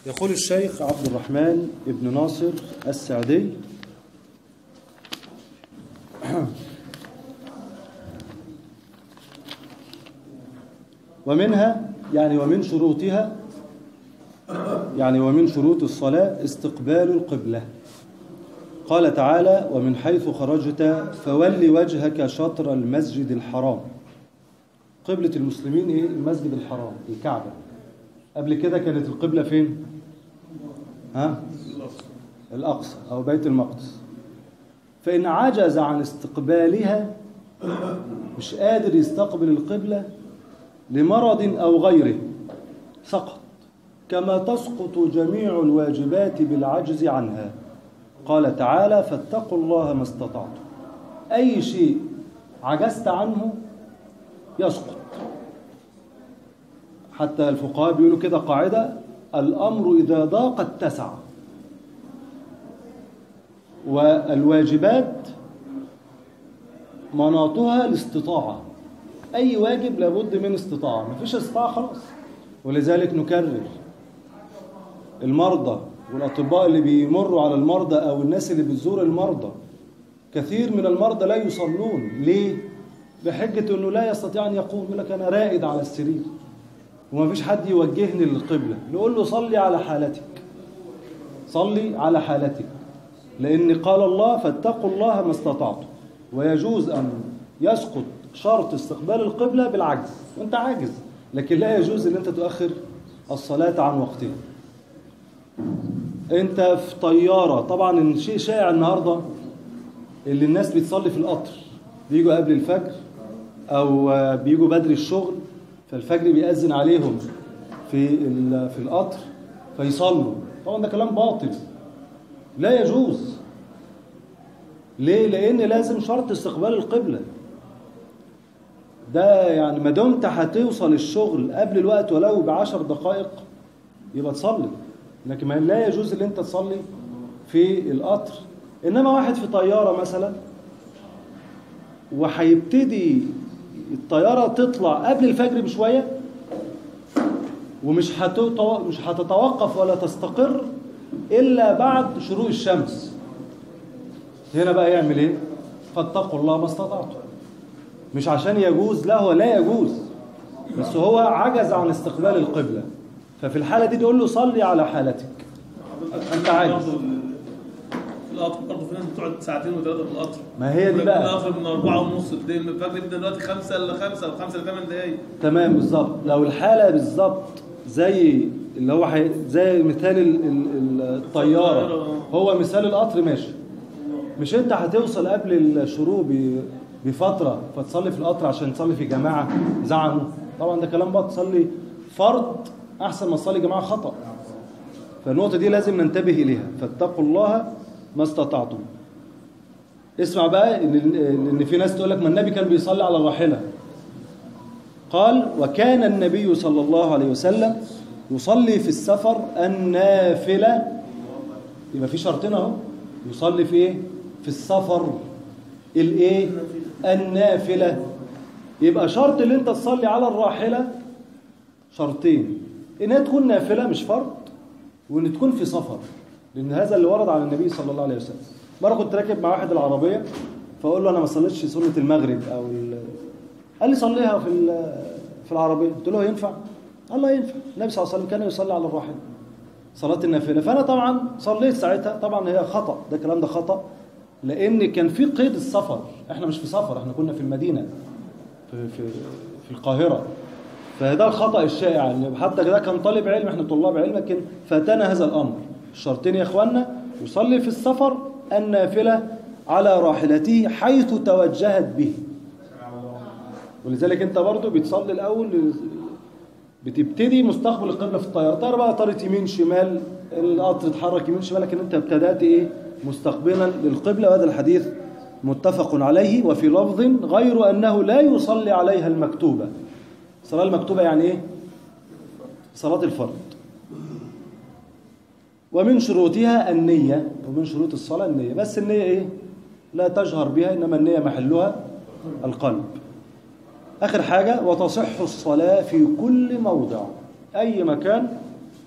يقول الشيخ عبد الرحمن ابن ناصر السعدي ومنها يعني ومن شروطها يعني ومن شروط الصلاة استقبال القبلة قال تعالى ومن حيث خرجت فول وجهك شطر المسجد الحرام قبلة المسلمين ايه المسجد الحرام الكعبة قبل كده كانت القبلة فين ها الأقصى أو بيت المقدس فإن عجز عن استقبالها مش قادر يستقبل القبلة لمرض أو غيره سقط كما تسقط جميع الواجبات بالعجز عنها قال تعالى فاتقوا الله ما استطعتم أي شيء عجزت عنه يسقط حتى الفقهاء بيقولوا كده قاعدة الأمر إذا ضاق اتسع والواجبات مناطها الاستطاعة أي واجب لابد من استطاعة مفيش استطاعة خلاص ولذلك نكرر المرضى والأطباء اللي بيمروا على المرضى أو الناس اللي بتزور المرضى كثير من المرضى لا يصلون ليه؟ بحجة أنه لا يستطيع أن يقوم يقول لك أنا رائد على السرير وما فيش حد يوجهني للقبلة نقول له صلي على حالتك صلي على حالتك لأن قال الله فاتقوا الله ما استطعتم ويجوز أن يسقط شرط استقبال القبلة بالعجز وانت عاجز لكن لا يجوز ان انت تؤخر الصلاة عن وقتها انت في طيارة طبعا الشيء شائع النهاردة اللي الناس بتصلي في القطر بيجوا قبل الفجر او بيجوا بدري الشغل فالفجر بيأذن عليهم في في القطر فيصلوا طبعا ده كلام باطل لا يجوز ليه لان لازم شرط استقبال القبلة ده يعني ما دمت هتوصل الشغل قبل الوقت ولو بعشر دقائق يبقى تصلي لكن ما لا يجوز ان انت تصلي في القطر انما واحد في طيارة مثلا وهيبتدي الطيارة تطلع قبل الفجر بشوية ومش مش هتتوقف ولا تستقر إلا بعد شروق الشمس هنا بقى يعمل ايه فاتقوا الله ما استطعتم مش عشان يجوز لا هو لا يجوز بس هو عجز عن استقبال القبلة ففي الحالة دي تقول له صلي على حالتك انت عاجز القطر برضه في ناس بتقعد ساعتين وثلاثه في القطر ما هي دي بقى القطر من أربعة ونص تلاقي الفجر يبدا دلوقتي خمسة إلا خمسة أو خمسة إلا ثمان دقايق تمام بالظبط لو الحالة بالظبط زي اللي هو حي... زي مثال ال... ال... الطيارة هو مثال القطر ماشي مش انت هتوصل قبل الشروق ب... بفترة فتصلي في القطر عشان تصلي في جماعة زعموا طبعا ده كلام بقى تصلي فرض أحسن ما تصلي جماعة خطأ فالنقطة دي لازم ننتبه إليها فاتقوا الله ما استطعتم اسمع بقى ان في ناس تقول لك ما النبي كان بيصلي على الراحلة قال وكان النبي صلى الله عليه وسلم يصلي في السفر النافلة يبقى في شرطين اهو يصلي في ايه في السفر الايه النافلة يبقى شرط اللي انت تصلي على الراحلة شرطين انها تكون نافلة مش فرض وان تكون في سفر لان هذا اللي ورد عن النبي صلى الله عليه وسلم مرة كنت راكب مع واحد العربية فاقول له انا ما صليتش سنة المغرب او قال لي صليها في في العربية قلت له ينفع قال لا ينفع النبي صلى الله عليه وسلم كان يصلي على الراحلة صلاة النافلة فانا طبعا صليت ساعتها طبعا هي خطأ ده الكلام ده خطأ لان كان في قيد السفر احنا مش في سفر احنا كنا في المدينة في في في القاهرة فده الخطأ الشائع يعني حتى ده كان طالب علم احنا طلاب علم لكن فاتنا هذا الامر الشرطين يا اخوانا يصلي في السفر النافلة على راحلته حيث توجهت به ولذلك انت برضو بتصلي الاول بتبتدي مستقبل القبلة في الطيارة الطيارة بقى طارت يمين شمال القطر اتحرك يمين شمال لكن انت ابتدأت ايه مستقبلا للقبلة وهذا الحديث متفق عليه وفي لفظ غير أنه لا يصلي عليها المكتوبة الصلاة المكتوبة يعني إيه؟ صلاة الفرض ومن شروطها النية ومن شروط الصلاة النية بس النية إيه؟ لا تجهر بها إنما النية محلها القلب آخر حاجة وتصح الصلاة في كل موضع أي مكان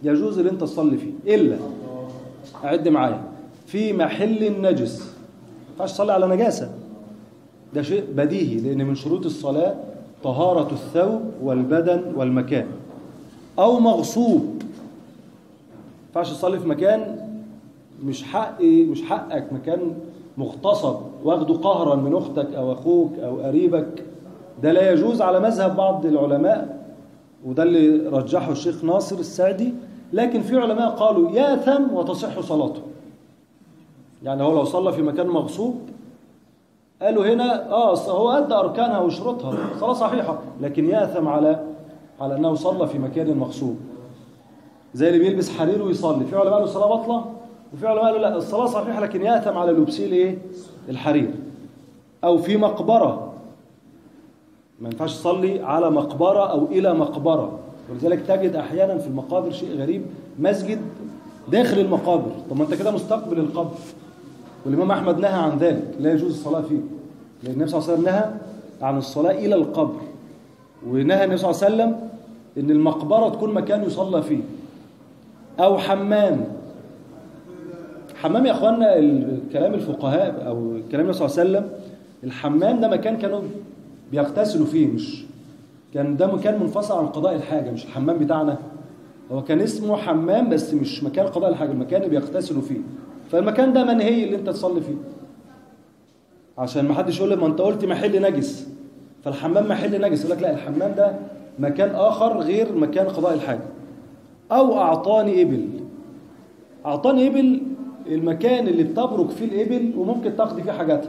يجوز ان انت تصلي فيه الا اعد معايا في محل نجس ما ينفعش تصلي على نجاسه ده شيء بديهي لان من شروط الصلاه طهاره الثوب والبدن والمكان او مغصوب ما ينفعش تصلي في مكان مش حق مش حقك مكان مغتصب واخده قهرا من اختك او اخوك او قريبك ده لا يجوز على مذهب بعض العلماء وده اللي رجحه الشيخ ناصر السعدي لكن في علماء قالوا ياثم وتصح صلاته يعني هو لو صلى في مكان مغصوب قالوا هنا اه هو ادى اركانها وشروطها صلاه صحيحه لكن ياثم على على انه صلى في مكان مغصوب زي اللي بيلبس حرير ويصلي في علماء قالوا الصلاه باطله وفي علماء قالوا لا الصلاه صحيحه لكن ياثم على لبسه الايه الحرير او في مقبره ما ينفعش تصلي على مقبره او الى مقبره ولذلك تجد احيانا في المقابر شيء غريب مسجد داخل المقابر طب ما انت كده مستقبل القبر والامام احمد نهى عن ذلك لا يجوز الصلاه فيه لان النبي صلى الله عليه وسلم نهى عن الصلاه الى القبر ونهى النبي صلى الله عليه وسلم ان المقبره تكون مكان يصلى فيه او حمام حمام يا اخوانا كلام الفقهاء او كلام النبي صلى الله عليه وسلم الحمام ده مكان كانوا بيغتسلوا فيه مش كان ده مكان منفصل عن قضاء الحاجه مش الحمام بتاعنا هو كان اسمه حمام بس مش مكان قضاء الحاجه المكان اللي بيغتسلوا فيه فالمكان ده منهي اللي انت تصلي فيه عشان ما حدش يقول لي ما انت قلت محل نجس فالحمام محل نجس يقول لك لا الحمام ده مكان اخر غير مكان قضاء الحاجه او اعطاني ابل اعطاني ابل المكان اللي بتبرك فيه الابل وممكن تاخدي فيه حاجاتها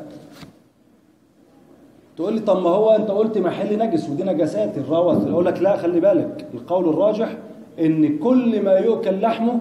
تقول لي طب ما هو انت قلت محل نجس ودي نجاسات الروث اقول لك لا خلي بالك القول الراجح ان كل ما يؤكل لحمه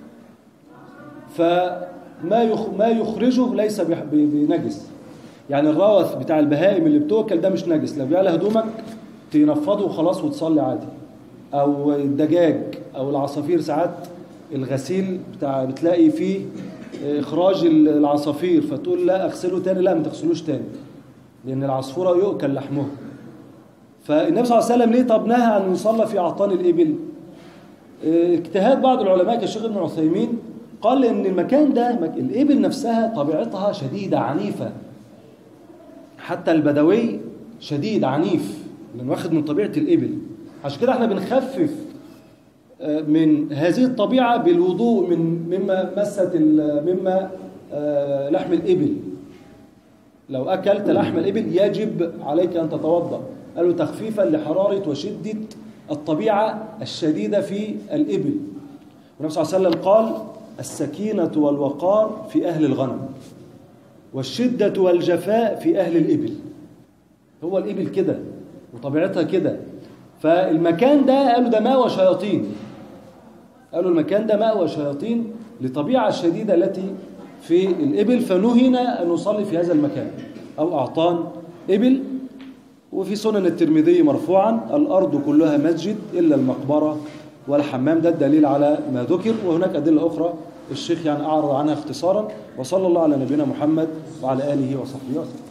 فما يخ ما يخرجه ليس بنجس يعني الروث بتاع البهائم اللي بتؤكل ده مش نجس لو جه هدومك تنفضه وخلاص وتصلي عادي او الدجاج او العصافير ساعات الغسيل بتاع بتلاقي فيه اخراج العصافير فتقول لا اغسله تاني لا ما تغسلوش تاني لان العصفوره يؤكل لحمها فالنبي صلى الله عليه وسلم ليه طب نهى عن يصلى في اعطان الابل اجتهاد بعض العلماء كالشيخ ابن عثيمين قال ان المكان ده الابل نفسها طبيعتها شديده عنيفه حتى البدوي شديد عنيف لان واخد من طبيعه الابل عشان كده احنا بنخفف من هذه الطبيعه بالوضوء من مما مست مما لحم الابل لو اكلت لحم الابل يجب عليك ان تتوضا قالوا تخفيفا لحراره وشده الطبيعه الشديده في الابل والنبي صلى الله عليه وسلم قال السكينه والوقار في اهل الغنم والشده والجفاء في اهل الابل هو الابل كده وطبيعتها كده فالمكان ده قالوا ده ماوى شياطين قالوا المكان ده مأوى شياطين لطبيعة الشديدة التي في الإبل فنهينا أن نصلي في هذا المكان أو أعطان إبل وفي سنن الترمذي مرفوعا الأرض كلها مسجد إلا المقبرة والحمام ده الدليل على ما ذكر وهناك أدلة أخرى الشيخ يعني أعرض عنها اختصارا وصلى الله على نبينا محمد وعلى آله وصحبه وسلم